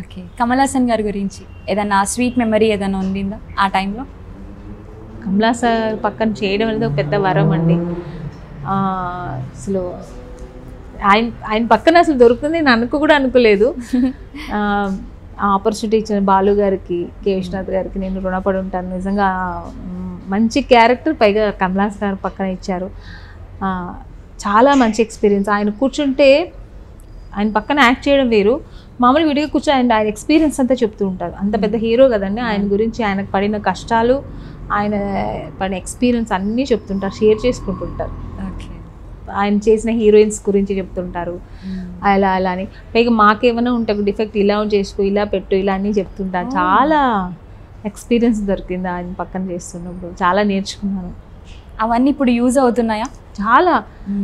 Okay Kamal Haasan గారి గురించి ఏదన్నా స్వీట్ మెమరీ ఏదైనా ఉండిందా ఆ టైంలో కమలా సార్ పక్కన చేయడం అనేది ఒక పెద్ద వరం అండి ఆ, అసలు ఆయన ఆయన పక్కన అసలు దొరుకుతుంది నేను అనుకు కూడా అనుకోలేదు ఆ ఆపర్చునిటీ ఇచ్చిన బాలు గారికి కే విశ్వనాథ్ గారికి నేను రుణపడి ఉంటాను నిజంగా మ్, మంచి క్యారెక్టర్ పైగా కమలాస్ గారు పక్కన ఇచ్చారు ఆ, చాలా మంచి ఎక్స్పీరియన్స్ ఆయన కూర్చుంటే ఆయన పక్కన యాక్ట్ చేయడం వేరు మామూలు విడిగా కూర్చొని ఆయన ఆయన ఎక్స్పీరియన్స్ అంతా చెప్తూ ఉంటారు అంత పెద్ద హీరో కదండి ఆయన గురించి ఆయనకు పడిన కష్టాలు ఆయన పడిన ఎక్స్పీరియన్స్ అన్నీ చెప్తుంటారు షేర్ చేసుకుంటుంటారు ఓకే ఆయన చేసిన హీరోయిన్స్ గురించి చెప్తుంటారు అలా అలా అని పైగా మాకేమైనా ఉంటే డిఫెక్ట్ ఇలా చేసుకో ఇలా పెట్టు ఇలా అన్నీ చెప్తుంటారు చాలా ఎక్స్పీరియన్స్ దొరికింది ఆయన పక్కన చేస్తున్నప్పుడు చాలా నేర్చుకున్నాను అవన్నీ ఇప్పుడు యూజ్ అవుతున్నాయా చాలా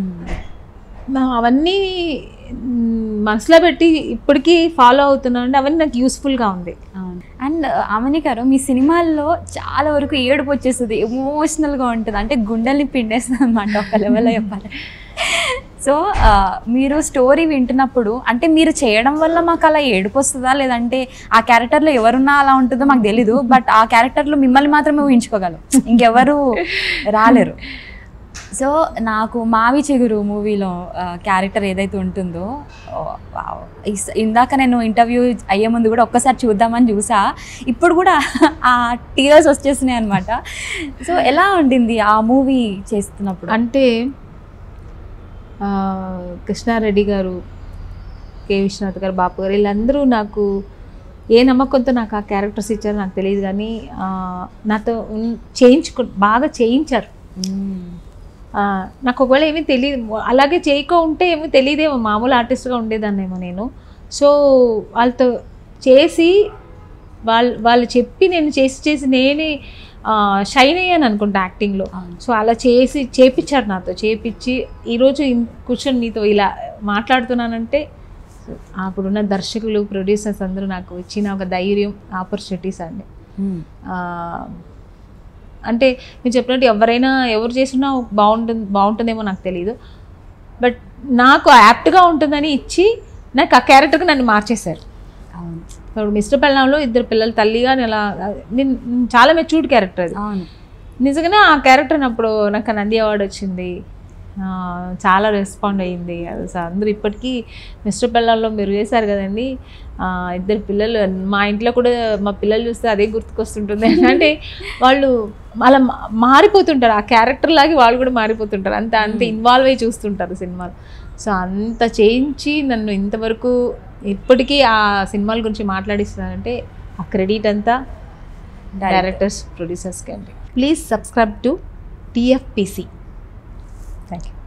మా- అవన్నీ మ్, మనసులో పెట్టి ఇప్పటికీ ఫాలో అవుతున్నాను అంటే అవన్నీ నాకు యూస్ఫుల్గా ఉంది అవును అండ్ అమని గారు మీ సినిమాల్లో చాలా వరకు ఏడుపు వచ్చేస్తుంది ఎమోషనల్గా ఉంటుంది అంటే గుండెల్ని పిండేస్తుంది అనమాట ఒక లెవెల్లో చెప్పాలి సో మీరు స్టోరీ వింటున్నప్పుడు అంటే మీరు చేయడం వల్ల మాకు అలా ఏడుపు వస్తుందా లేదంటే ఆ క్యారెక్టర్లో ఎవరున్నా అలా ఉంటుందో మాకు తెలీదు బట్ ఆ క్యారెక్టర్లో మిమ్మల్ని మాత్రమే ఊహించుకోగలం ఇంకెవరు రాలేరు సో నాకు మావి చిగురు మూవీలో క్యారెక్టర్ ఏదైతే ఉంటుందో ఓ, వావ్. ఇస్- ఇందాక నేను ఇంటర్వ్యూ అయ్యే ముందు కూడా ఒక్కసారి చూద్దామని చూసా ఇప్పుడు కూడా ఆ టీయర్స్ వచ్చేసినాయి అనమాట సో ఎలా ఉండింది ఆ మూవీ చేస్తున్నప్పుడు అంటే ఆ, కృష్ణారెడ్డి గారు కే విశ్వనాథ్ గారు బాపు గారు వీళ్ళందరూ నాకు ఏ నమ్మకంతో నాకు ఆ క్యారెక్టర్స్ ఇచ్చారో నాకు తెలియదు కానీ ఆ, నాతో ఉన్- చేయించుకు బాగా చేయించారు ఆ, నాకు ఒకవేళ ఏమీ తెలియదు అలాగే చేయకో ఉంటే ఏమీ తెలియదేమో మామూలు ఆర్టిస్ట్గా ఉండేదాన్నేమో నేను సో వాళ్ళతో చేసి వాళ్ళు వాళ్ళు చెప్పి నేను చేసి చేసి నేనే షైన్ అయ్యాను అనుకుంటా యాక్టింగ్లో అవును. సో అలా చేసి చేపించారు నాతో చేపించి ఈరోజు ఇన్- కూర్చొని నీతో ఇలా మాట్లాడుతున్నానంటే అప్పుడున్న దర్శకులు ప్రొడ్యూసర్స్ అందరూ నాకు ఇచ్చిన ఒక ధైర్యం ఆపర్చునిటీస్ అండి ఆ, అంటే నేను చెప్పినట్టు ఎవరైనా ఎవరు చేసినా బాగుంటుంది బాగుంటుందేమో నాకు తెలియదు బట్ నాకు యాప్ట్గా ఉంటుందని ఇచ్చి నాకు ఆ క్యారెక్టర్కి నన్ను మార్చేశారు అవును ఇప్పుడు మిస్టర్ పెళ్ళంలో ఇద్దరు పిల్లల తల్లిగా నేను అలా నేను చాలా మెచ్యూర్డ్ క్యారెక్టర్ అది అవును నిజంగానే ఆ క్యారెక్టర్ అప్పుడు నాకు నంది అవార్డు వచ్చింది ఆ, చాలా రెస్పాండ్ అయ్యింది అది అసలు అందరూ ఇప్పటికీ మిస్టర్ పిల్లల్లో మీరు చేశారు కదండి ఆ, ఇద్దరు పిల్లలు మా ఇంట్లో కూడా మా పిల్లలు చూస్తే అదే గుర్తుకొస్తుంటుంది అంటే వాళ్ళు అలా మా- మారిపోతుంటారు ఆ క్యారెక్టర్ లాగే వాళ్ళు కూడా మారిపోతుంటారు అంత అంత ఇన్వాల్వ్ అయ్యి చూస్తుంటారు సినిమాలు సో అంత చేయించి నన్ను ఇంతవరకు ఇప్పటికీ ఆ సినిమాల గురించి మాట్లాడిస్తున్నానంటే ఆ క్రెడిట్ అంతా డైరెక్టర్స్ ప్రొడ్యూసర్స్కి అండి please subscribe to TFPC thank you